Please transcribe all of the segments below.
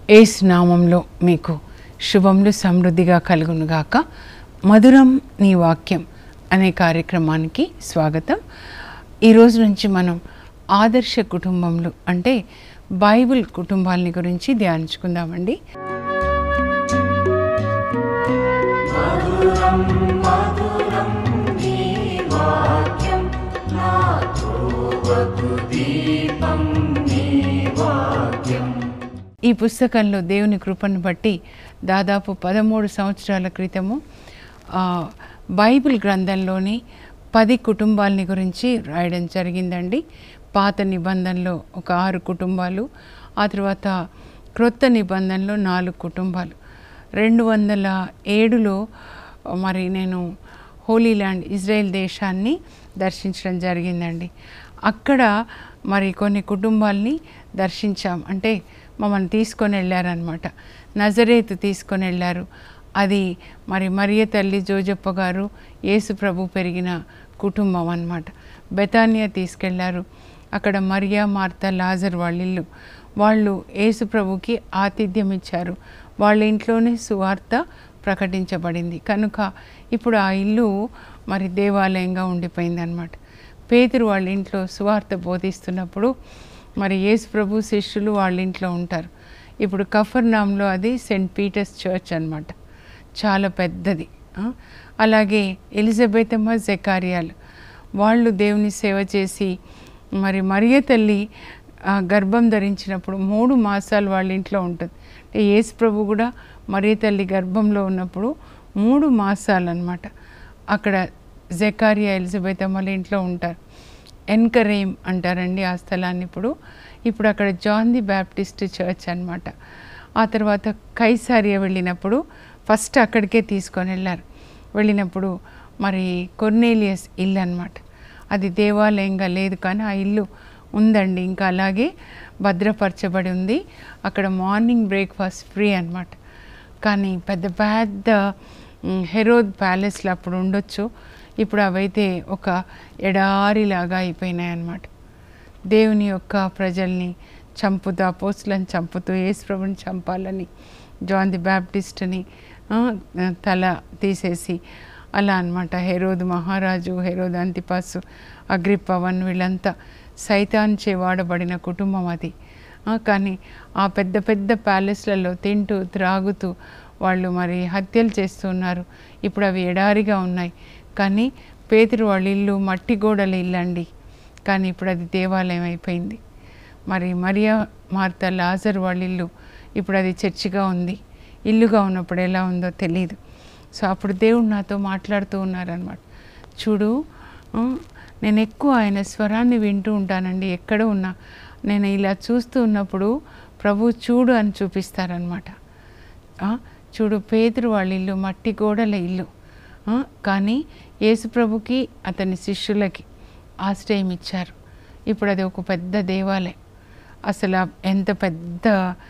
ఏసు నామంలో మీకు శుభములు సమృద్ధిగా కలుగునుగాక మధురం నీ వాక్యం అనే కార్యక్రమానికి స్వాగతం ఈరోజు నుంచి మనం ఆదర్శ కుటుంబంలో అంటే బైబిల్ కుటుంబాలని గురించి ధ్యానించుకుందామండి ఈ పుస్తకంలో దేవుని కృపను బట్టి దాదాపు పదమూడు సంవత్సరాల క్రితము ఆ, బైబిల్ గ్రంథంలోని పది కుటుంబాలని గురించి రాయడం జరిగిందండి పాత నిబంధనలో ఒక ఆరు కుటుంబాలు ఆ తర్వాత క్రొత్త నిబంధనలో నాలుగు కుటుంబాలు రెండు వందల ఏడులో మరి నేను హోలీ ల్యాండ్ ఇజ్రాయెల్ దేశాన్ని దర్శించడం జరిగిందండి అక్కడ మరి కొన్ని కుటుంబాల్ని దర్శించాం అంటే మమ్మల్ని తీసుకొని వెళ్ళారనమాట నజరేతు తీసుకొని వెళ్ళారు అది మరి మరియ తల్లి జోజప్ప గారు యేసు ప్రభు పెరిగిన కుటుంబం అన్నమాట బెతానియా తీసుకెళ్లారు అక్కడ మరియా మార్త లాజర్ వాళ్ళ ఇల్లు వాళ్ళు యేసు ప్రభుకి ఆతిథ్యం ఇచ్చారు వాళ్ళ ఇంట్లోనే సువార్త ప్రకటించబడింది కనుక ఇప్పుడు ఆ ఇల్లు మరి దేవాలయంగా ఉండిపోయింది అనమాట పేతురు వాళ్ళ ఇంట్లో సువార్త బోధిస్తున్నప్పుడు మరి యేసు ప్రభు శిష్యులు వాళ్ళ ఇంట్లో ఉంటారు ఇప్పుడు కఫర్నామ్లో అది సెయింట్ పీటర్స్ చర్చ్ అన్నమాట చాలా పెద్దది ఆ? అలాగే ఎలిజబెతమ్మ జెకారియాలు వాళ్ళు దేవుని సేవ చేసి మరి మరియ తల్లి ఆ, గర్భం ధరించినప్పుడు మూడు మాసాలు వాళ్ళ ఇంట్లో ఉంటుంది అంటే యేసు ప్రభు కూడా మరియ తల్లి గర్భంలో ఉన్నప్పుడు మూడు మాసాలు అన్నమాట అక్కడ జెకారియా ఎలిజబెత్ అమ్మల ఇంట్లో ఉంటారు ఎన్కరేమ్ అంటారండి ఆ స్థలాన్ని ఇప్పుడు ఇప్పుడు అక్కడ జాన్ ది బ్యాప్టిస్ట్ చర్చ్ అన్నమాట ఆ తర్వాత కైసారియా వెళ్ళినప్పుడు ఫస్ట్ అక్కడికే తీసుకొని వెళ్ళారు వెళ్ళినప్పుడు మరి కొర్నేలియస్ ఇల్లు అన్నమాట అది దేవాలయంగా లేదు కానీ ఆ ఇల్లు ఉందండి ఇంకా అలాగే భద్రపరచబడి ఉంది అక్కడ మార్నింగ్ బ్రేక్ఫాస్ట్ ఫ్రీ అన్నమాట కానీ పెద్ద పెద్ద మ్, హెరోద్ ప్యాలెస్లు అప్పుడు ఉండొచ్చు ఇప్పుడు అవైతే ఒక ఎడారిలాగా అయిపోయినాయి అన్నమాట దేవుని యొక్క ప్రజల్ని చంపుతూ అపోస్తులను చంపుతూ యేసుప్రభుని చంపాలని జాన్ ది బ్యాప్టిస్ట్ని ఆ, తల తీసేసి అలా అన్నమాట హెరోద్ మహారాజు హెరోద్ అంతిపాసు అగ్రిపవన్ వీళ్ళంతా సైతాన్చే వాడబడిన కుటుంబం అది ఆ, కానీ ఆ పెద్ద పెద్ద ప్యాలెస్లలో తింటూ త్రాగుతూ వాళ్ళు మరి హత్యలు చేస్తున్నారు ఇప్పుడు అవి ఎడారిగా ఉన్నాయి కానీ పేతురు వాళ్ళ ఇల్లు మట్టి గోడల ఇల్లు అండి కానీ ఇప్పుడు అది దేవాలయం అయిపోయింది మరి మరియా మార్త లాజర్ వాళ్ళ ఇల్లు ఇప్పుడు అది చర్చిగా ఉంది ఇల్లుగా ఉన్నప్పుడు ఎలా ఉందో తెలియదు సో అప్పుడు దేవుడు నాతో మాట్లాడుతూ ఉన్నారనమాట చూడు ఆ, నేను ఎక్కువ ఆయన స్వరాన్ని వింటూ ఉంటానండి ఎక్కడ ఉన్నా నేను ఇలా చూస్తూ ఉన్నప్పుడు ప్రభు చూడు అని చూపిస్తారనమాట ఆ, చూడు పేదరు వాళ్ళ ఇల్లు మట్టి గోడల ఇల్లు ఆ, కానీ యేసుప్రభుకి అతని శిష్యులకి ఆశ్రయం ఇచ్చారు ఇప్పుడు అది ఒక పెద్ద దేవాలయం అసలు ఆ ఎంత పెద్ద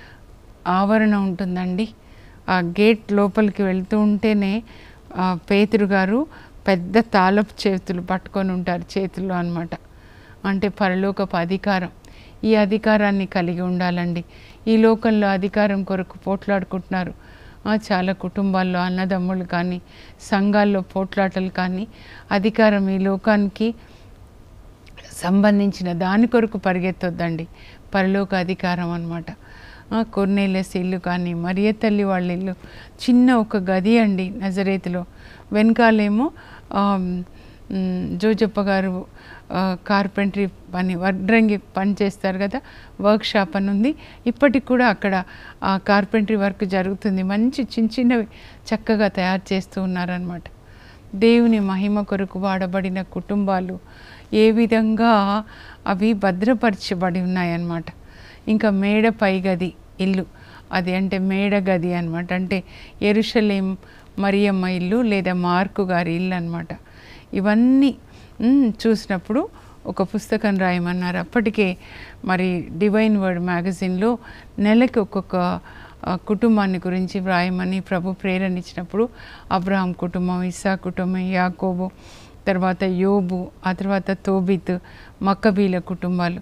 ఆవరణ ఉంటుందండి ఆ గేట్ లోపలికి వెళ్తూ ఉంటేనే ఆ, పేతురు గారు పెద్ద తాళపు చేతులు పట్టుకొని ఉంటారు చేతుల్లో అన్నమాట అంటే పరలోకపు అధికారం ఈ అధికారాన్ని కలిగి ఉండాలండి ఈ లోకంలో అధికారం కొరకు పోట్లాడుకుంటున్నారు ఆ, చాలా కుటుంబాల్లో అన్నదమ్ములు కానీ సంఘాల్లో పోట్లాటలు కానీ అధికారం ఈ లోకానికి సంబంధించిన దాని కొరకు పరిగెత్తొద్దండి పరలోక అధికారం అనమాట కొన్నేళ్ళస్ ఇల్లు కానీ మరియ తల్లి వాళ్ళ ఇల్లు చిన్న ఒక గది అండి నజరేతులో వెనకాలేమో ఆ, మ్, జోజప్ప గారు ఆ, కార్పెంటరీ పని వడ్రంగి పని చేస్తారు కదా వర్క్ షాప్ అని ఉంది ఇప్పటికి కూడా అక్కడ ఆ కార్పెంటరీ వర్క్ జరుగుతుంది మంచి చిన్న చిన్నవి చక్కగా తయారు చేస్తూ ఉన్నారనమాట దేవుని మహిమ కొరకు వాడబడిన కుటుంబాలు ఏ విధంగా అవి భద్రపరచబడి ఉన్నాయన్నమాట ఇంకా మేడ పై గది ఇల్లు అది అంటే మేడ గది అనమాట అంటే ఎరుషలేం మరియమ్మ ఇల్లు లేదా మార్కు గారి ఇల్లు అనమాట ఇవన్నీ మ్, చూసినప్పుడు ఒక పుస్తకం రాయమన్నారు అప్పటికే మరి డివైన్ వర్డ్ మ్యాగజైన్లో నెలకి ఒక్కొక్క ఆ, కుటుంబాన్ని గురించి వ్రాయమని ప్రభు ప్రేరణ ఇచ్చినప్పుడు అబ్రహాం కుటుంబం ఇస్సా కుటుంబం యాకోబు తర్వాత యోబు ఆ తర్వాత తోబిత్ మక్కబీల కుటుంబాలు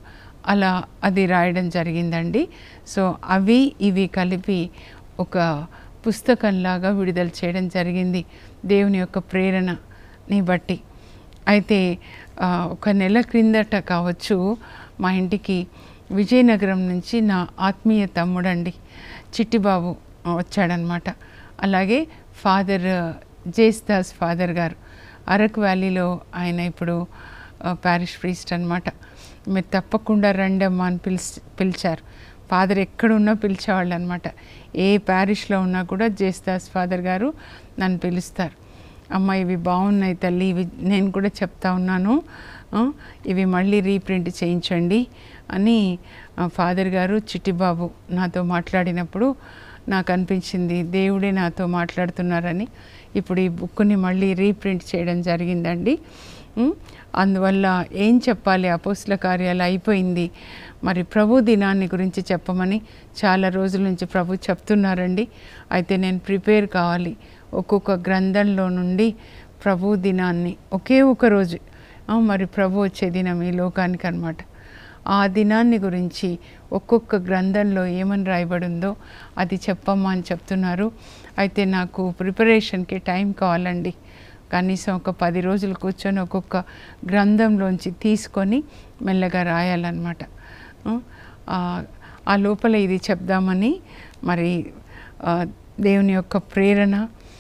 అలా అది రాయడం జరిగిందండి సో అవి ఇవి కలిపి ఒక పుస్తకంలాగా విడుదల చేయడం జరిగింది దేవుని యొక్క ప్రేరణని బట్టి అయితే ఆ, ఒక నెల క్రిందట కావచ్చు మా ఇంటికి విజయనగరం నుంచి నా ఆత్మీయ తమ్ముడండి చిట్టిబాబు ఆ, వచ్చాడనమాట అలాగే ఫాదర్ జేస్దాస్ ఫాదర్ గారు అరకు వ్యాలీలో ఆయన ఇప్పుడు ప్యారిష్ ప్రీస్ట్ అనమాట మీరు తప్పకుండా రండమ్మా అని పిలిచి పిలిచారు ఫాదర్ ఎక్కడున్నా పిలిచేవాళ్ళు అనమాట ఏ ప్యారిష్లో ఉన్నా కూడా జేస్దాస్ ఫాదర్ గారు నన్ను పిలుస్తారు అమ్మ ఇవి బాగున్నాయి తల్లి ఇవి నేను కూడా చెప్తా ఉన్నాను ఆ, ఇవి మళ్ళీ రీప్రింట్ చేయించండి అని ఆ, ఫాదర్ గారు చిట్టిబాబు నాతో మాట్లాడినప్పుడు నాకు అనిపించింది దేవుడే నాతో మాట్లాడుతున్నారని ఇప్పుడు ఈ బుక్ని మళ్ళీ రీప్రింట్ చేయడం జరిగిందండి ఉమ్, అందువల్ల ఏం చెప్పాలి అపోస్ల కార్యాలు అయిపోయింది మరి ప్రభు దినాన్ని గురించి చెప్పమని చాలా రోజుల నుంచి ప్రభు చెప్తున్నారండి అయితే నేను ప్రిపేర్ కావాలి ఒక్కొక్క గ్రంథంలో నుండి ప్రభు దినాన్ని ఒకే ఒక రోజు ఆ, మరి ప్రభు వచ్చే దినం ఈ లోకానికి అనమాట ఆ దినాన్ని గురించి ఒక్కొక్క గ్రంథంలో ఏమని రాయబడి ఉందో అది చెప్పమ్మా అని చెప్తున్నారు అయితే నాకు ప్రిపరేషన్కి టైం కావాలండి కనీసం ఒక పది రోజులు కూర్చొని ఒక్కొక్క గ్రంథంలోంచి తీసుకొని మెల్లగా రాయాలన్నమాట ఆ, ఆ లోపల ఇది చెప్దామని మరి ఆ, దేవుని యొక్క ప్రేరణ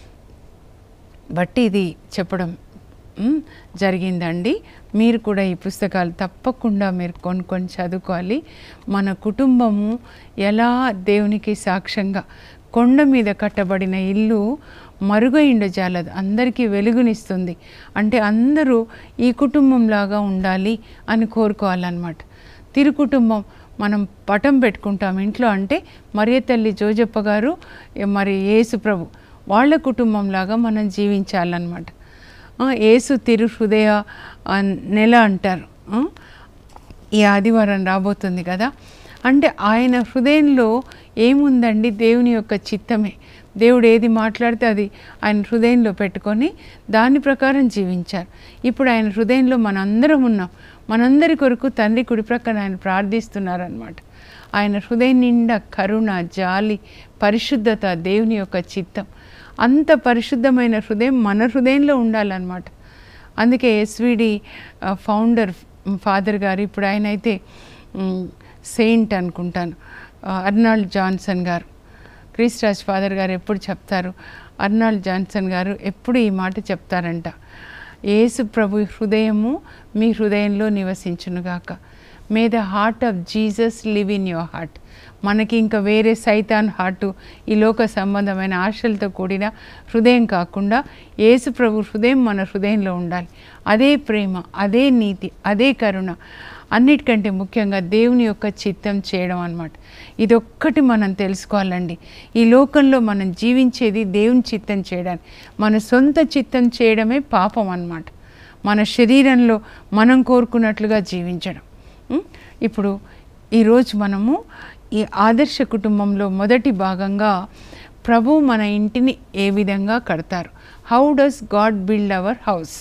బట్టి ఇది చెప్పడం మ్, జరిగిందండి మీరు కూడా ఈ పుస్తకాలు తప్పకుండా మీరు కొనుక్కొని చదువుకోవాలి మన కుటుంబము ఎలా దేవునికి సాక్ష్యంగా కొండ మీద కట్టబడిన ఇల్లు మరుగైండ జాలదు అందరికీ వెలుగునిస్తుంది అంటే అందరూ ఈ కుటుంబంలాగా ఉండాలి అని కోరుకోవాలన్నమాట తిరు కుటుంబం మనం పటం పెట్టుకుంటాం ఇంట్లో అంటే మరియ తల్లి జోజప్ప గారు ఏ మరి యేసు ప్రభు వాళ్ళ కుటుంబంలాగా మనం జీవించాలన్నమాట ఆ, యేసు తిరు హృదయ ఆ, నెల అంటారు ఆ, ఈ ఆదివారం రాబోతుంది కదా అంటే ఆయన హృదయంలో ఏముందండి దేవుని యొక్క చిత్తమే దేవుడు ఏది మాట్లాడితే అది ఆయన హృదయంలో పెట్టుకొని దాని ప్రకారం జీవించారు ఇప్పుడు ఆయన హృదయంలో మనందరం ఉన్నాం మనందరి కొరకు తండ్రి కుడి ప్రక్కన ఆయన ప్రార్థిస్తున్నారనమాట ఆయన హృదయం నిండా కరుణ జాలి పరిశుద్ధత దేవుని యొక్క చిత్తం అంత పరిశుద్ధమైన హృదయం మన హృదయంలో ఉండాలన్నమాట అందుకే ఎస్విడి ఫౌండర్ ఫాదర్ గారు ఇప్పుడు ఆయన అయితే సెయింట్ అనుకుంటాను ఆ, అర్నాల్డ్ జాన్సన్ గారు క్రిస్రాజ్ ఫాదర్ గారు ఎప్పుడు చెప్తారు అర్నాల్డ్ జాన్సన్ గారు ఎప్పుడు ఈ మాట చెప్తారంట యేసు ప్రభు హృదయము మీ హృదయంలో నివసించునుగాక may the heart of Jesus live in your heart మనకి ఇంకా వేరే సైతాన్ హార్టు ఈ లోక సంబంధమైన ఆశలతో కూడిన హృదయం కాకుండా యేసు ప్రభు హృదయం మన హృదయంలో ఉండాలి అదే ప్రేమ అదే నీతి అదే కరుణ అన్నిటికంటే ముఖ్యంగా దేవుని యొక్క చిత్తం చేయడం అన్నమాట ఇదొక్కటి మనం తెలుసుకోవాలండి ఈ లోకంలో మనం జీవించేది దేవుని చిత్తం చేయడానికి మన సొంత చిత్తం చేయడమే పాపం అన్నమాట మన శరీరంలో మనం కోరుకున్నట్లుగా జీవించడం ఉం? ఇప్పుడు ఈరోజు మనము ఈ ఆదర్శ కుటుంబంలో మొదటి భాగంగా ప్రభు మన ఇంటిని ఏ విధంగా కడతారు how does God build our house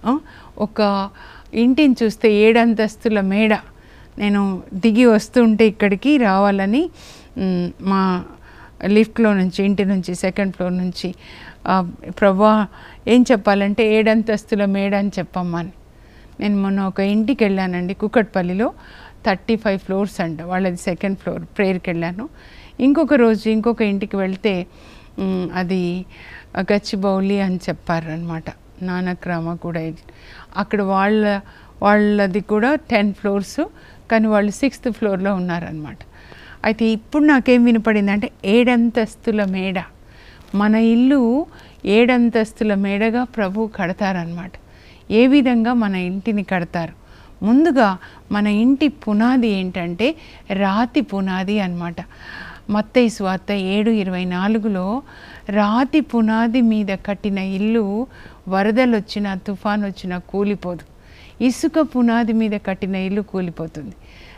ఒక ఇంటిని చూస్తే ఏడంతస్తుల మేడ నేను దిగి వస్తుంటే ఇక్కడికి రావాలని మ్, మా లిఫ్ట్లో నుంచి ఇంటి నుంచి సెకండ్ ఫ్లోర్ నుంచి ఆ, ప్రభా ఏం చెప్పాలంటే ఏడంతస్తుల మేడ అని చెప్పమ్మని నేను మొన్న ఒక ఇంటికి వెళ్ళానండి కుకట్పల్లిలో థర్టీ ఫైవ్ ఫ్లోర్స్ అంట వాళ్ళది సెకండ్ ఫ్లోర్ ప్రేయర్కి వెళ్ళాను ఇంకొక రోజు ఇంకొక ఇంటికి వెళ్తే మ్, అది గచ్చిబౌలి అని చెప్పారు అనమాట నానక్రామ కూడా ఇది. అక్కడ వాళ్ళ వాళ్ళది కూడా టెన్ ఫ్లోర్స్ కానీ వాళ్ళు సిక్స్త్ ఫ్లోర్లో ఉన్నారనమాట అయితే ఇప్పుడు నాకేం వినపడింది అంటే ఏడంతస్తుల మేడ మన ఇల్లు ఏడంతస్తుల మేడగా ప్రభు కడతారనమాట ఏ విధంగా మన ఇంటిని కడతారు ముందుగా మన ఇంటి పునాది ఏంటంటే రాతి పునాది అన్నమాట మత్తయి స్వార్త ఏడు ఇరవై నాలుగులో రాతి పునాది మీద కట్టిన ఇల్లు వరదలు వచ్చినా తుఫాన్ వచ్చినా కూలిపోదు ఇసుక పునాది మీద కట్టిన ఇల్లు కూలిపోతుంది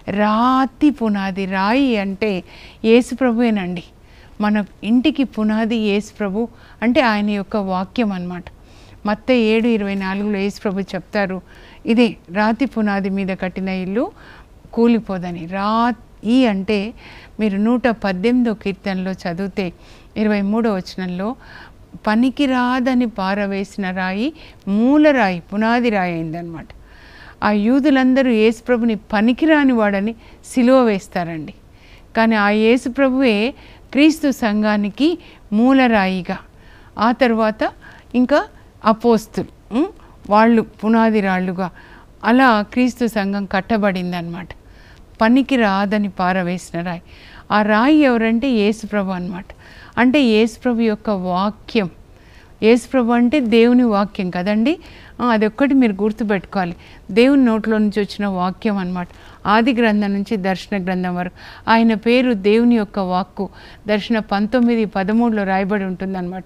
రాతి పునాది రాయి అంటే యేసు ప్రభువేనండి మన ఇంటికి పునాది యేసు ప్రభు అంటే ఆయన యొక్క వాక్యం అన్నమాట మత్త ఏడు ఇరవై నాలుగులో యేసు ప్రభు చెప్తారు ఇదే రాతి పునాది మీద కట్టిన ఇల్లు కూలిపోదని రా ఈ అంటే మీరు నూట పద్దెనిమిదో కీర్తనలో చదివితే ఇరవై మూడో వచనంలో పనికి రాదని పారవేసిన రాయి మూలరాయి పునాది రాయి అయిందనమాట ఆ యూదులందరూ యేసుప్రభుని పనికిరాని వాడని సిలువ వేస్తారండి కానీ ఆ యేసుప్రభువే క్రీస్తు సంఘానికి మూలరాయిగా ఆ తర్వాత ఇంకా అపోస్తులు ఉం? వాళ్ళు పునాది రాళ్ళుగా అలా క్రీస్తు సంఘం కట్టబడిందనమాట పనికి రాదని పారవేసిన రాయి ఆ రాయి ఎవరంటే యేసుప్రభు అన్నమాట అంటే యేసుప్రభు యొక్క వాక్యం యేసుప్రభు అంటే దేవుని వాక్యం కదండి ఆ, అదొక్కటి మీరు గుర్తుపెట్టుకోవాలి దేవుని నోట్లో నుంచి వచ్చిన వాక్యం అన్నమాట ఆది గ్రంథం నుంచి దర్శన గ్రంథం వరకు ఆయన పేరు దేవుని యొక్క వాక్కు దర్శన పంతొమ్మిది పదమూడులో రాయబడి ఉంటుందన్నమాట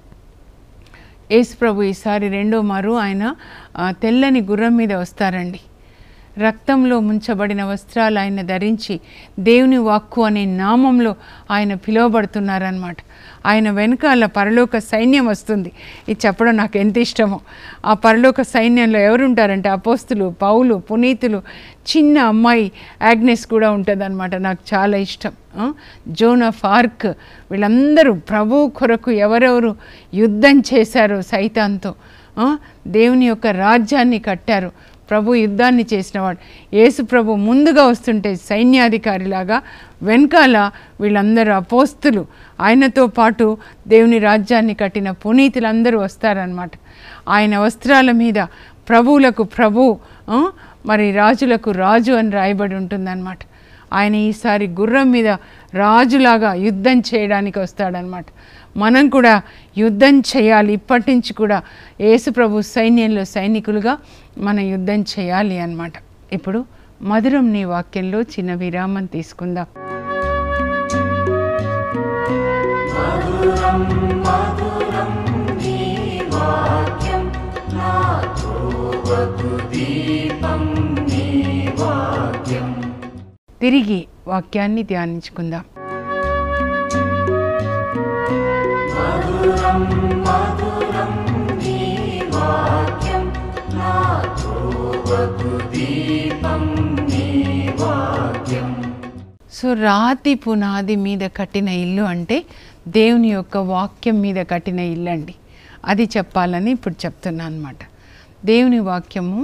యేసుప్రభు ఈసారి రెండో మారు ఆయన ఆ, తెల్లని గుర్రం మీద వస్తారండి రక్తంలో ముంచబడిన వస్త్రాలు ఆయన ధరించి దేవుని వాక్కు అనే నామంలో ఆయన పిలువబడుతున్నారనమాట ఆయన వెనకాల పరలోక సైన్యం వస్తుంది ఇది చెప్పడం నాకు ఎంత ఇష్టమో ఆ పరలోక సైన్యంలో ఎవరుంటారంటే అపోస్తులు పౌలు పునీతులు చిన్న అమ్మాయి యాగ్నెస్ కూడా ఉంటుందన్నమాట నాకు చాలా ఇష్టం ఆ? జోన్ ఆఫ్ ఆర్క్ వీళ్ళందరూ ప్రభు కొరకు ఎవరెవరు యుద్ధం చేశారో సైతాన్తో ఆ? దేవుని యొక్క రాజ్యాన్ని కట్టారు ప్రభు యుద్ధాన్ని చేసినవాడు యేసు ప్రభు ముందుగా వస్తుంటే సైన్యాధికారిలాగా వెనకాల వీళ్ళందరూ అపోస్తులు ఆయనతో పాటు దేవుని రాజ్యాన్ని కట్టిన పునీతులందరూ వస్తారనమాట ఆయన వస్త్రాల మీద ప్రభువులకు ప్రభు ఆ, మరి రాజులకు రాజు అని రాయబడి ఉంటుందన్నమాట ఆయన ఈసారి గుర్రం మీద రాజులాగా యుద్ధం చేయడానికి వస్తాడనమాట మనం కూడా యుద్ధం చేయాలి ఇప్పటి నుంచి కూడా యేసు ప్రభు సైన్యంలో సైనికులుగా మనం యుద్ధం చేయాలి అన్నమాట ఇప్పుడు మధురం నీ వాక్యంలో చిన్న విరామం తీసుకుందాం తిరిగి వాక్యాన్ని ధ్యానించుకుందాం సో రాతి పునాది మీద కట్టిన ఇల్లు అంటే దేవుని యొక్క వాక్యం మీద కట్టిన ఇల్లు అండి అది చెప్పాలని ఇప్పుడు చెప్తున్నా అనమాట దేవుని వాక్యము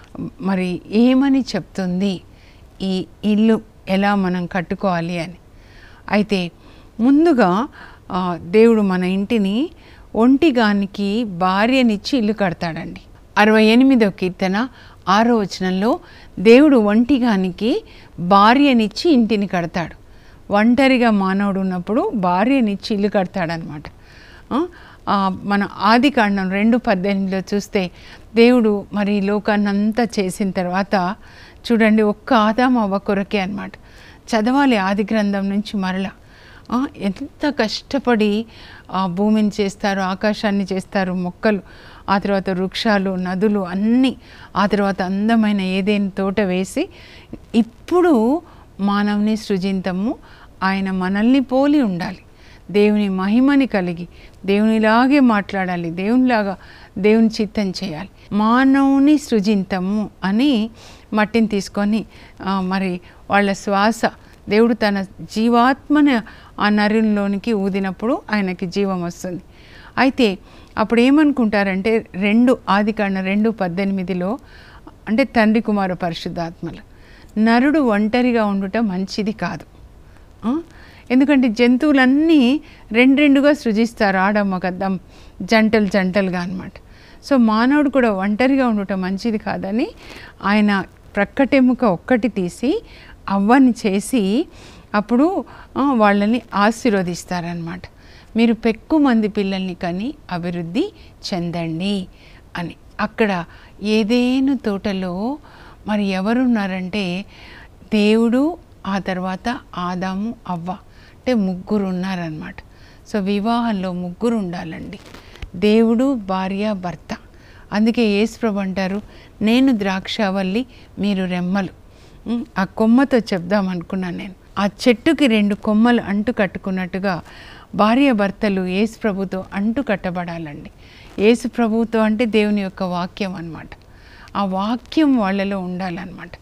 మరి ఏమని చెప్తుంది ఈ ఇల్లు ఎలా మనం కట్టుకోవాలి అని అయితే ముందుగా ఆ, దేవుడు మన ఇంటిని ఒంటిగానికి భార్యనిచ్చి ఇల్లు కడతాడండి అరవై ఎనిమిదో కీర్తన ఆరో వచనంలో దేవుడు ఒంటిగానికి భార్యనిచ్చి ఇంటిని కడతాడు ఒంటరిగా మానవుడు ఉన్నప్పుడు భార్యనిచ్చి ఇల్లు కడతాడనమాట ఆ, ఆ, మన ఆది కాండం రెండు పద్దెనిమిదిలో చూస్తే దేవుడు మరి ఈ లోకాన్ని అంతా చేసిన తర్వాత చూడండి ఒక్క ఆదాం అవ్వ కొరకే అనమాట చదవాలి ఆది గ్రంథం నుంచి మరలా ఆ, ఎంత కష్టపడి ఆ భూమిని చేస్తారు ఆకాశాన్ని చేస్తారు మొక్కలు ఆ తర్వాత వృక్షాలు నదులు అన్నీ ఆ తర్వాత అందమైన ఏదేని తోట వేసి ఇప్పుడు మానవుని సృజింతము ఆయన మనల్ని పోలి ఉండాలి దేవుని మహిమని కలిగి దేవునిలాగే మాట్లాడాలి దేవునిలాగా దేవుని చిత్తం చేయాలి మానవుని సృజింతము అని మట్టిని తీసుకొని ఆ, మరి వాళ్ళ శ్వాస దేవుడు తన జీవాత్మని ఆ నరునిలోనికి ఊదినప్పుడు ఆయనకి జీవం వస్తుంది అయితే అప్పుడు ఏమనుకుంటారంటే రెండు ఆదికాండ రెండు పద్దెనిమిదిలో అంటే తండ్రి కుమార పరిశుద్ధాత్మలు నరుడు ఒంటరిగా ఉండుట మంచిది కాదు ఆ? ఎందుకంటే జంతువులన్నీ రెండు రెండుగా సృజిస్తారు ఆడమ్మ కద్దం జంటలు జంటలుగా అనమాట సో మానవుడు కూడా ఒంటరిగా ఉండటం మంచిది కాదని ఆయన ప్రక్కటెముక ఒక్కటి తీసి అవ్వని చేసి అప్పుడు ఆ, వాళ్ళని ఆశీర్వదిస్తారనమాట మీరు పెక్కు మంది పిల్లల్ని కని అభివృద్ధి చెందండి అని అక్కడ ఏదేను తోటలో మరి ఎవరున్నారంటే దేవుడు ఆ తర్వాత ఆదాము అవ్వ అంటే ముగ్గురు ఉన్నారనమాట సో వివాహంలో ముగ్గురు ఉండాలండి దేవుడు భార్య భర్త అందుకే యేసుప్రభు అంటారు నేను ద్రాక్షావల్లి మీరు రెమ్మలు ఉమ్, ఆ కొమ్మతో చెప్దాం అనుకున్నాను నేను ఆ చెట్టుకి రెండు కొమ్మలు అంటు కట్టుకున్నట్టుగా భార్య భర్తలు యేసు ప్రభుతో అంటు కట్టబడాలండి యేసు ప్రభుతో అంటే దేవుని యొక్క వాక్యం అన్నమాట ఆ వాక్యం వాళ్ళలో ఉండాలన్నమాట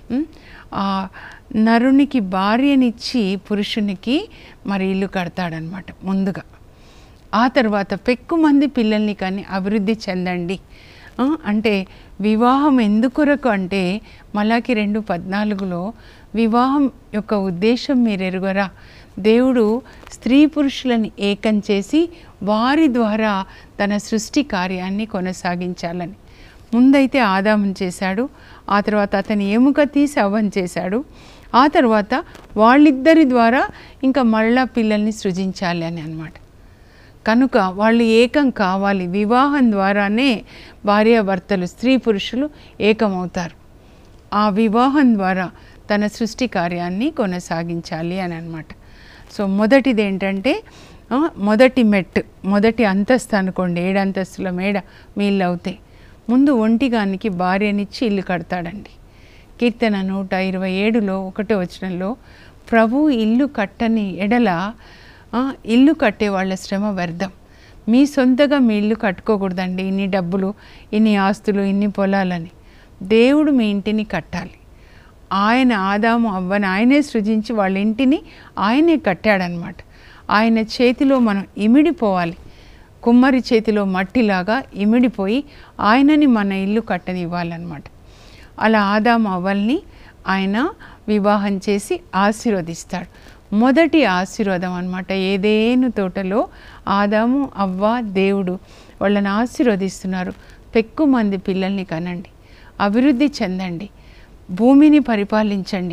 ఉం? ఆ నరునికి భార్యనిచ్చి పురుషునికి మరి ఇల్లు కడతాడనమాట ముందుగా ఆ తర్వాత పెక్కు మంది పిల్లల్ని కానీ అభివృద్ధి చెందండి ఆ, అంటే వివాహం ఎందుకొరకు అంటే మలాకి రెండు పద్నాలుగులో వివాహం యొక్క ఉద్దేశం మీరు ఎరుగరా దేవుడు స్త్రీ పురుషులను ఏకం చేసి వారి ద్వారా తన సృష్టి కార్యాన్ని కొనసాగించాలని ముందైతే ఆదామం చేశాడు ఆ తర్వాత అతని ఎముక తీసి అవ్వం చేశాడు ఆ తర్వాత వాళ్ళిద్దరి ద్వారా ఇంకా మళ్ళా పిల్లల్ని సృజించాలి అని అనమాట కనుక వాళ్ళు ఏకం కావాలి వివాహం ద్వారానే భార్యాభర్తలు స్త్రీ పురుషులు ఏకమవుతారు ఆ వివాహం ద్వారా తన సృష్టి కార్యాన్ని కొనసాగించాలి అని అనమాట సో మొదటిది ఏంటంటే ఆ, మొదటి మెట్ మొదటి అంతస్తు అనుకోండి ఏడు అంతస్తుల మేడ మీ ఇల్లు అవుతాయి ముందు ఒంటిగానికి భార్యనిచ్చి ఇల్లు కడతాడండి కీర్తన నూట ఇరవై ఏడులో ఒకటో వచనంలో ప్రభు ఇల్లు కట్టని ఎడల ఆ, ఇల్లు కట్టే వాళ్ళ శ్రమ వ్యర్థం మీ సొంతగా మీ ఇల్లు కట్టుకోకూడదండి ఇన్ని డబ్బులు ఇన్ని ఆస్తులు ఇన్ని పొలాలని దేవుడు మీ ఇంటిని కట్టాలి ఆయన ఆదాము అవ్వని ఆయనే సృజించి వాళ్ళ ఇంటిని ఆయనే కట్టాడనమాట ఆయన చేతిలో మనం ఇమిడిపోవాలి కుమ్మరి చేతిలో మట్టిలాగా ఇమిడిపోయి ఆయనని మన ఇల్లు కట్టనివ్వాలన్నమాట అలా ఆదాము అవ్వల్ని ఆయన వివాహం చేసి ఆశీర్వదిస్తాడు మొదటి ఆశీర్వాదం అనమాట ఏదేను తోటలో ఆదాము అవ్వ దేవుడు వాళ్ళని ఆశీర్వదిస్తున్నారు పెక్కు మంది పిల్లల్ని కనండి అభివృద్ధి చెందండి భూమిని పరిపాలించండి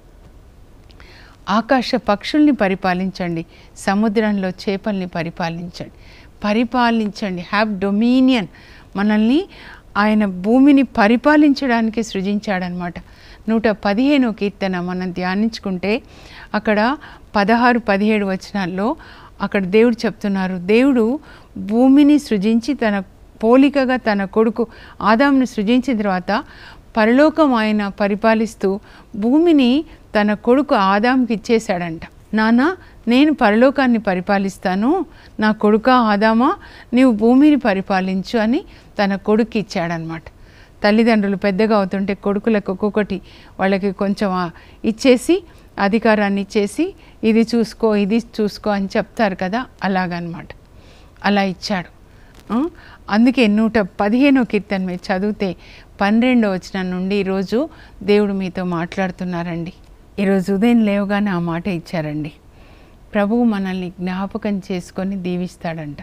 ఆకాశ పక్షుల్ని పరిపాలించండి సముద్రంలో చేపల్ని పరిపాలించండి పరిపాలించండి హ్యావ్ డొమీనియన్ మనల్ని ఆయన భూమిని పరిపాలించడానికి సృజించాడనమాట నూట పదిహేనో కీర్తన మనం ధ్యానించుకుంటే అక్కడ పదహారు పదిహేడు వచనాల్లో అక్కడ దేవుడు చెప్తున్నారు దేవుడు భూమిని సృజించి తన పోలికగా తన కొడుకు ఆదామును సృజించిన తర్వాత పరలోకం ఆయన పరిపాలిస్తూ భూమిని తన కొడుకు ఆదాంకి ఇచ్చేశాడంట నాన్న నేను పరలోకాన్ని పరిపాలిస్తాను నా కొడుక ఆదామా నీవు భూమిని పరిపాలించు అని తన కొడుకు ఇచ్చాడనమాట తల్లిదండ్రులు పెద్దగా అవుతుంటే కొడుకులకు ఒక్కొక్కటి వాళ్ళకి కొంచెం ఆ ఇచ్చేసి అధికారాన్ని ఇచ్చేసి ఇది చూసుకో ఇది చూసుకో అని చెప్తారు కదా అలాగనమాట అలా ఇచ్చాడు ఆ? అందుకే నూట పదిహేనో కీర్తన మీరు చదివితే పన్నెండో వచ్చిన నుండి ఈరోజు దేవుడు మీతో మాట్లాడుతున్నారండి ఈరోజు ఉదయం లేవగానే ఆ మాట ఇచ్చారండి ప్రభువు మనల్ని జ్ఞాపకం చేసుకొని దీవిస్తాడంట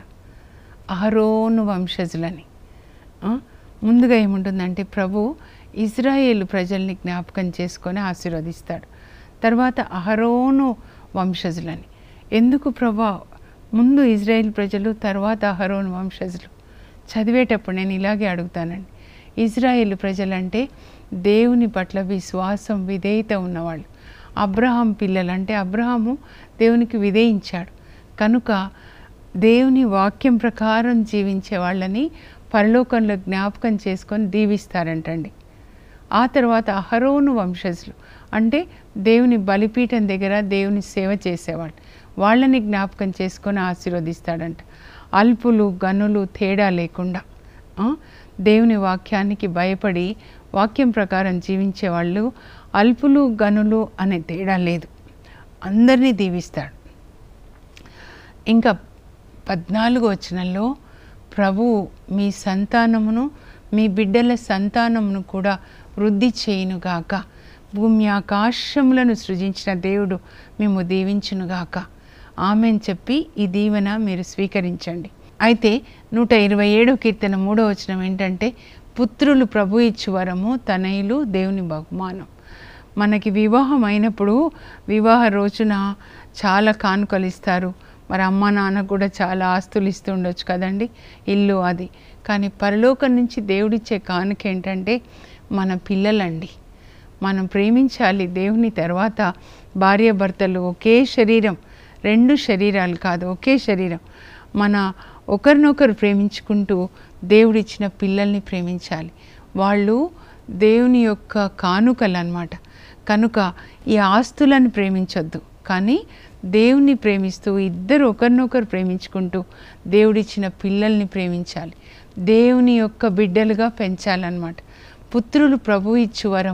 అహరోను వంశజులని ఆ? ముందుగా ఏముంటుందంటే ప్రభు ఇజ్రాయేల్ ప్రజల్ని జ్ఞాపకం చేసుకొని ఆశీర్వదిస్తాడు తర్వాత అహరోను వంశజులని ఎందుకు ప్రభా ముందు ఇజ్రాయేల్ ప్రజలు తర్వాత అహరోను వంశజులు చదివేటప్పుడు నేను ఇలాగే అడుగుతానండి ఇజ్రాయేల్ ప్రజలంటే దేవుని పట్ల విశ్వాసం విధేయత ఉన్నవాళ్ళు అబ్రహాం పిల్లలంటే అబ్రహాము దేవునికి విధేయించాడు కనుక దేవుని వాక్యం ప్రకారం జీవించే వాళ్ళని పరలోకంలో జ్ఞాపకం చేసుకొని దీవిస్తారంటండి ఆ తర్వాత అహరోను వంశజులు అంటే దేవుని బలిపీఠం దగ్గర దేవుని సేవ చేసేవాళ్ళు వాళ్ళని జ్ఞాపకం చేసుకొని ఆశీర్వదిస్తాడంట అల్పులు గనులు తేడా లేకుండా ఆ, దేవుని వాక్యానికి భయపడి వాక్యం ప్రకారం జీవించే వాళ్ళు అల్పులు గనులు అనే తేడా లేదు అందరినీ దీవిస్తాడు ఇంకా పద్నాలుగు వచనంలో ప్రభు మీ సంతానమును మీ బిడ్డల సంతానమును కూడా వృద్ధి చేయునుగాక భూమి ఆకాశములను సృజించిన దేవుడు మేము దీవించునుగాక ఆమెన్ చెప్పి ఈ దీవెన మీరు స్వీకరించండి అయితే నూట ఇరవై ఏడో కీర్తన మూడో వచనం ఏంటంటే పుత్రులు ప్రభు ఇచ్చు వరము తనయులు దేవుని బహుమానం మనకి వివాహం అయినప్పుడు వివాహ రోజున చాలా కానుకలు ఇస్తారు మరి అమ్మ నాన్న కూడా చాలా ఆస్తులు ఇస్తూ ఉండొచ్చు కదండి ఇల్లు అది కానీ పరలోకం నుంచి దేవుడిచ్చే కానుక ఏంటంటే మన పిల్లలండి మనం ప్రేమించాలి దేవుని తర్వాత భార్యాభర్తలు ఒకే శరీరం రెండు శరీరాలు కాదు ఒకే శరీరం మన ఒకరినొకరు ప్రేమించుకుంటూ దేవుడిచ్చిన పిల్లల్ని ప్రేమించాలి వాళ్ళు దేవుని యొక్క కానుకలు అన్నమాట కనుక ఈ ఆస్తులను ప్రేమించొద్దు కానీ దేవుని ప్రేమిస్తూ ఇద్దరు ఒకరినొకరు ప్రేమించుకుంటూ దేవుడిచ్చిన పిల్లల్ని ప్రేమించాలి దేవుని యొక్క బిడ్డలుగా పెంచాలన్నమాట పుత్రులు ప్రభు ఇచ్చు వరము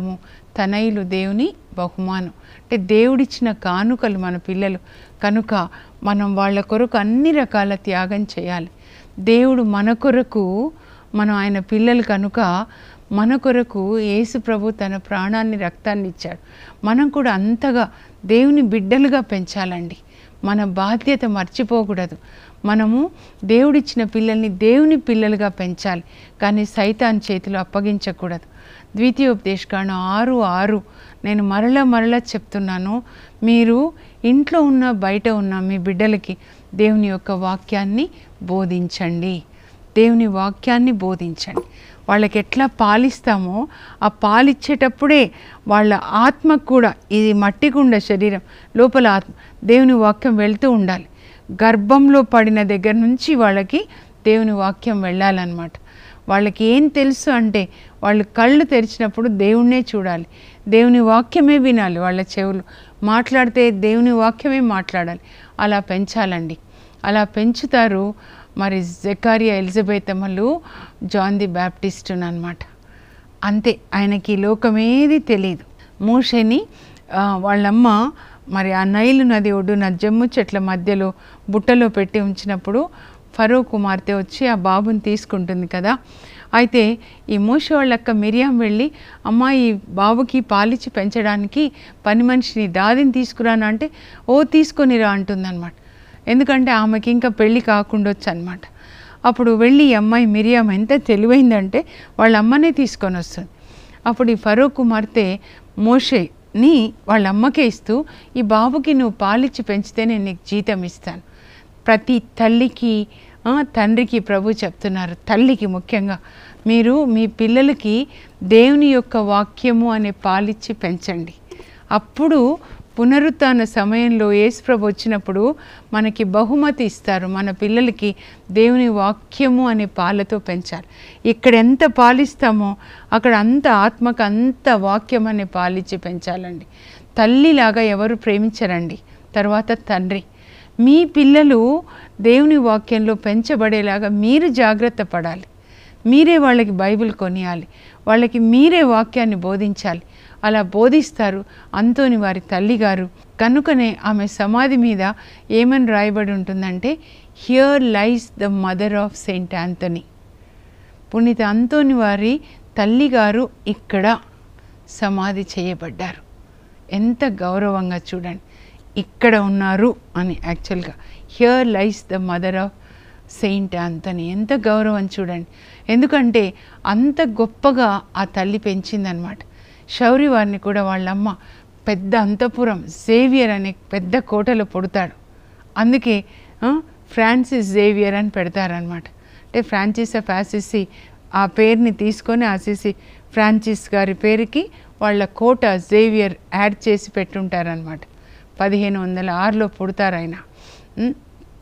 తనయులు దేవుని బహుమానం అంటే దేవుడిచ్చిన కానుకలు మన పిల్లలు కనుక మనం వాళ్ళ కొరకు అన్ని రకాల త్యాగం చేయాలి దేవుడు మన కొరకు మనం ఆయన పిల్లలు కనుక మన కొరకు యేసు ప్రభు తన ప్రాణాన్ని రక్తాన్ని ఇచ్చాడు మనం కూడా అంతగా దేవుని బిడ్డలుగా పెంచాలండి మన బాధ్యత మర్చిపోకూడదు మనము దేవుడిచ్చిన పిల్లల్ని దేవుని పిల్లలుగా పెంచాలి కానీ సైతాన్ చేతిలో అప్పగించకూడదు ద్వితీయోపదేశకాండం ఆరు ఆరు నేను మరలా మరలా చెప్తున్నాను మీరు ఇంట్లో ఉన్న బయట ఉన్న మీ బిడ్డలకి దేవుని యొక్క వాక్యాన్ని బోధించండి దేవుని వాక్యాన్ని బోధించండి వాళ్ళకి ఎట్లా పాలిస్తామో ఆ పాలిచ్చేటప్పుడే వాళ్ళ ఆత్మకు కూడా ఇది మట్టికుండ శరీరం లోపల ఆత్మ దేవుని వాక్యం వెళ్తూ ఉండాలి గర్భంలో పడిన దగ్గర నుంచి వాళ్ళకి దేవుని వాక్యం వెళ్ళాలన్నమాట వాళ్ళకి ఏం తెలుసు అంటే వాళ్ళు కళ్ళు తెరిచినప్పుడు దేవుణ్ణే చూడాలి దేవుని వాక్యమే వినాలి వాళ్ళ చెవులు మాట్లాడితే దేవుని వాక్యమే మాట్లాడాలి అలా పెంచాలండి అలా పెంచుతారు మరి జకారియా ఎలిజబెత్ అమ్మలు జాన్ ది బ్యాప్టిస్ట్ అనమాట అంతే ఆయనకి ఈ లోకమేది తెలియదు మోషని ఆ, వాళ్ళమ్మ మరి ఆ నైలు నది ఒడ్డున జమ్ము చెట్ల మధ్యలో బుట్టలో పెట్టి ఉంచినప్పుడు ఫరో కుమార్తె వచ్చి ఆ బాబుని తీసుకుంటుంది కదా అయితే ఈ మోష వాళ్ళక్క మిరియాం వెళ్ళి అమ్మ ఈ బాబుకి పాలిచ్చి పెంచడానికి పని మనిషిని దాదిని తీసుకురాను అంటే ఓ తీసుకొనిరా అంటుందన్నమాట ఎందుకంటే ఆమెకి ఇంకా పెళ్ళి కాకుండొచ్చు అనమాట అప్పుడు వెళ్ళి ఈ అమ్మాయి మిరియాం ఎంత తెలివైందంటే వాళ్ళ అమ్మనే తీసుకొని వస్తుంది అప్పుడు ఈ ఫరో కుమార్తె మోషేని వాళ్ళ అమ్మకే ఇస్తూ ఈ బాబుకి నువ్వు పాలిచ్చి పెంచితే నేను నీకు జీతం ఇస్తాను ప్రతి తల్లికి ఆ, తండ్రికి ప్రభు చెప్తున్నారు తల్లికి ముఖ్యంగా మీరు మీ పిల్లలకి దేవుని యొక్క వాక్యము అనే పాలిచ్చి పెంచండి అప్పుడు పునరుత్థాన సమయంలో యేసుప్రభు వచ్చినప్పుడు మనకి బహుమతి ఇస్తారు మన పిల్లలకి దేవుని వాక్యము అనే పాలతో పెంచాలి ఇక్కడ ఎంత పాలిస్తామో అక్కడ అంత ఆత్మకు అంత వాక్యం అనే పాలిచ్చి పెంచాలండి తల్లిలాగా ఎవరు ప్రేమించరండి తర్వాత తండ్రి మీ పిల్లలు దేవుని వాక్యంలో పెంచబడేలాగా మీరు జాగ్రత్త పడాలి మీరే వాళ్ళకి బైబిల్ కొనియాలి వాళ్ళకి మీరే వాక్యాన్ని బోధించాలి అలా బోధిస్తారు అంతోని వారి తల్లిగారు కనుకనే ఆమె సమాధి మీద ఏమని రాయబడి ఉంటుందంటే here lies the mother of Saint Anthony పునీత అంతోని వారి తల్లిగారు ఇక్కడ సమాధి చేయబడ్డారు ఎంత గౌరవంగా చూడండి ఇక్కడ ఉన్నారు అని యాక్చువల్గా here lies the mother of Saint Anthony ఎంత గౌరవం చూడండి ఎందుకంటే అంత గొప్పగా ఆ తల్లి పెంచిందనమాట శౌరి వారిని కూడా వాళ్ళమ్మ పెద్ద అంతపురం జేవియర్ అనే పెద్ద కోటలో పుడతాడు అందుకే ఆ, ఫ్రాన్సిస్ జేవియర్ అని పెడతారనమాట అంటే ఫ్రాన్సిస్ ఆఫ్ ఆసిసి ఆ పేరుని తీసుకొని ఆసిసి ఫ్రాన్సిస్ గారి పేరుకి వాళ్ళ కోట జేవియర్ యాడ్ చేసి పెట్టుంటారనమాట పదిహేను వందల ఆరులో పుడతారు ఆయన ఉం?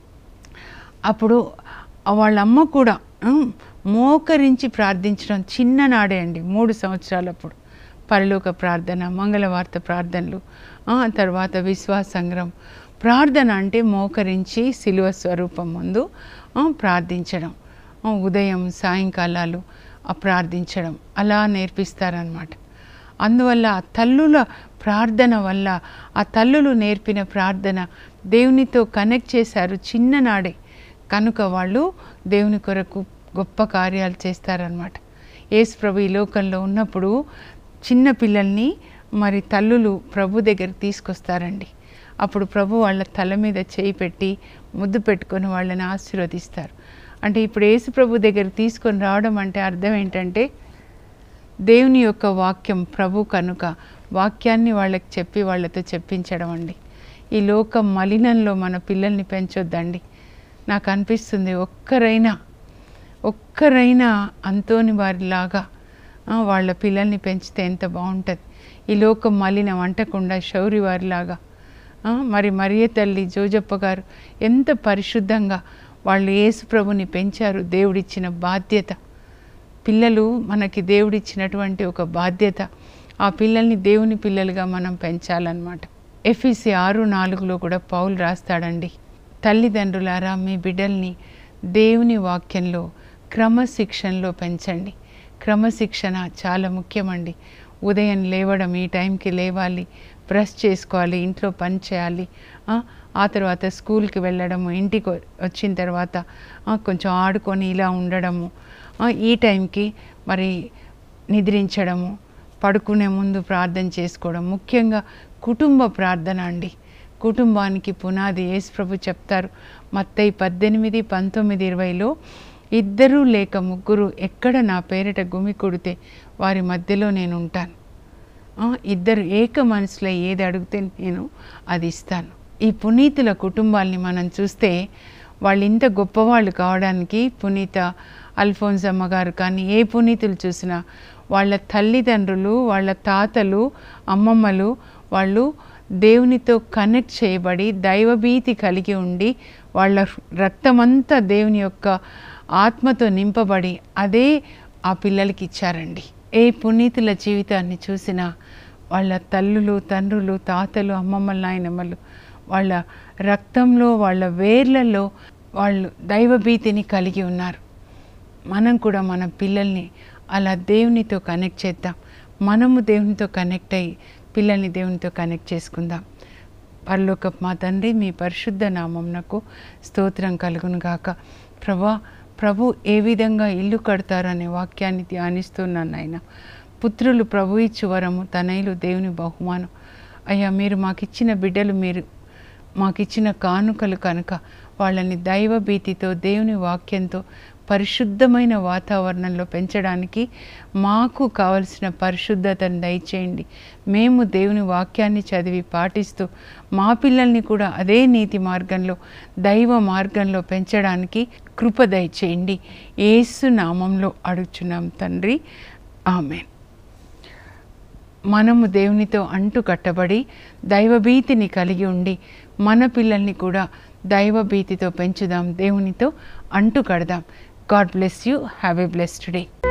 అప్పుడు వాళ్ళ అమ్మ కూడా ఉం, మోకరించి ప్రార్థించడం చిన్ననాడే అండి మూడు సంవత్సరాలప్పుడు పరలోక ప్రార్థన మంగళవార్త ప్రార్థనలు ఆ, తర్వాత విశ్వాస సంగ్రహం ప్రార్థన అంటే మోకరించి శిలువ స్వరూపం ముందు ఆ, ప్రార్థించడం ఆ, ఉదయం సాయంకాలాలు ఆ ప్రార్థించడం అలా నేర్పిస్తారనమాట అందువల్ల ఆ తల్లుల ప్రార్థన వల్ల ఆ తల్లులు నేర్పిన ప్రార్థన దేవునితో కనెక్ట్ చేశారు చిన్ననాడే కనుక వాళ్ళు దేవుని కొరకు గొప్ప కార్యాలు చేస్తారనమాట యేసు ప్రభు ఈ లోకంలో ఉన్నప్పుడు చిన్న పిల్లల్ని మరి తల్లులు ప్రభు దగ్గరికి తీసుకొస్తారండి అప్పుడు ప్రభు వాళ్ళ తల మీద చేయి పెట్టి ముద్దు పెట్టుకొని వాళ్ళని ఆశీర్వదిస్తారు అంటే ఇప్పుడు యేసు ప్రభు దగ్గరికి తీసుకొని రావడం అంటే అర్థం ఏంటంటే దేవుని యొక్క వాక్యం ప్రభు కనుక వాక్యాన్ని వాళ్ళకి చెప్పి వాళ్ళతో చెప్పించడం అండి ఈ లోకం మలినంలో మన పిల్లల్ని పెంచొద్దండి నాకు అనిపిస్తుంది ఒక్కరైనా ఒక్కరైనా అంతోని వారిలాగా ఆ, వాళ్ళ పిల్లల్ని పెంచితే ఎంత బాగుంటుంది ఈ లోకం మలినం అంటకుండా శౌరి వారిలాగా ఆ, మరి మరియ తల్లి జోజప్ప గారు ఎంత పరిశుద్ధంగా వాళ్ళు యేసు ప్రభుని పెంచారు దేవుడిచ్చిన బాధ్యత పిల్లలు మనకి దేవుడిచ్చినటువంటి ఒక బాధ్యత ఆ పిల్లల్ని దేవుని పిల్లలుగా మనం పెంచాలన్నమాట ఎఫ్ఈసి ఆరు నాలుగులో కూడా పౌలు రాస్తాడండి తల్లిదండ్రులారా మీ బిడ్డల్ని దేవుని వాక్యంలో క్రమశిక్షణలో పెంచండి క్రమశిక్షణ చాలా ముఖ్యమండి ఉదయం లేవడం ఈ టైంకి లేవాలి బ్రష్ చేసుకోవాలి ఇంట్లో పని చేయాలి ఆ, ఆ తర్వాత స్కూల్కి వెళ్ళడము ఇంటికి వ- వచ్చిన తర్వాత ఆ, కొంచెం ఆడుకొని ఇలా ఉండడము ఆ, ఈ టైంకి మరి నిద్రించడము పడుకునే ముందు ప్రార్థన చేసుకోవడం ముఖ్యంగా కుటుంబ ప్రార్థన అండి కుటుంబానికి పునాది యేసు ప్రభు చెప్తారు మత్తయి పద్దెనిమిది పంతొమ్మిది ఇరవైలో ఇద్దరూ లేక ముగ్గురు ఎక్కడ నా పేరిట గుమి కొడితే వారి మధ్యలో నేను ఉంటాను ఆ, ఇద్దరు ఏక మనసులో ఏది అడిగితే నేను అది ఇస్తాను ఈ పునీతుల కుటుంబాల్ని మనం చూస్తే వాళ్ళు ఇంత గొప్పవాళ్ళు కావడానికి పునీత అల్ఫోన్సమ్మ గారు కానీ ఏ పునీతులు చూసినా వాళ్ళ తల్లిదండ్రులు వాళ్ళ తాతలు అమ్మమ్మలు వాళ్ళు దేవునితో కనెక్ట్ చేయబడి దైవభీతి కలిగి ఉండి వాళ్ళ రక్తమంతా దేవుని యొక్క ఆత్మతో నింపబడి అదే ఆ పిల్లలకి ఇచ్చారండి ఏ పునీతుల జీవితాన్ని చూసినా వాళ్ళ తల్లులు తండ్రులు తాతలు అమ్మమ్మలు నాయనమ్మలు వాళ్ళ రక్తంలో వాళ్ళ వేర్లలో వాళ్ళు దైవభీతిని కలిగి ఉన్నారు మనం కూడా మన పిల్లల్ని అలా దేవునితో కనెక్ట్ చేద్దాం మనము దేవునితో కనెక్ట్ అయ్యి పిల్లల్ని దేవునితో కనెక్ట్ చేసుకుందాం పరలోక మా తండ్రి మీ పరిశుద్ధ నామంనకు స్తోత్రం కలుగును గాక ప్రభా ప్రభు ఏ విధంగా ఇల్లు కడతారనే వాక్యాన్ని ధ్యానిస్తున్నాను ఆయన పుత్రులు ప్రభు ఇచ్చు వరము తనయులు దేవుని బహుమానం అయ్యా మీరు మాకిచ్చిన బిడ్డలు మీరు మాకిచ్చిన కానుకలు కనుక వాళ్ళని దైవ భీతితో దేవుని వాక్యంతో పరిశుద్ధమైన వాతావరణంలో పెంచడానికి మాకు కావలసిన పరిశుద్ధతను దయచేయండి మేము దేవుని వాక్యాన్ని చదివి పాటిస్తూ మా పిల్లల్ని కూడా అదే నీతి మార్గంలో దైవ మార్గంలో పెంచడానికి కృప దయచేయండి ఏసు నామంలో అడుగుచున్నాం తండ్రి ఆమెన్ మనము దేవునితో అంటు కట్టబడి దైవభీతిని కలిగి ఉండి మన పిల్లల్ని కూడా దైవభీతితో పెంచుదాం దేవునితో అంటు కడదాం God bless you have a blessed day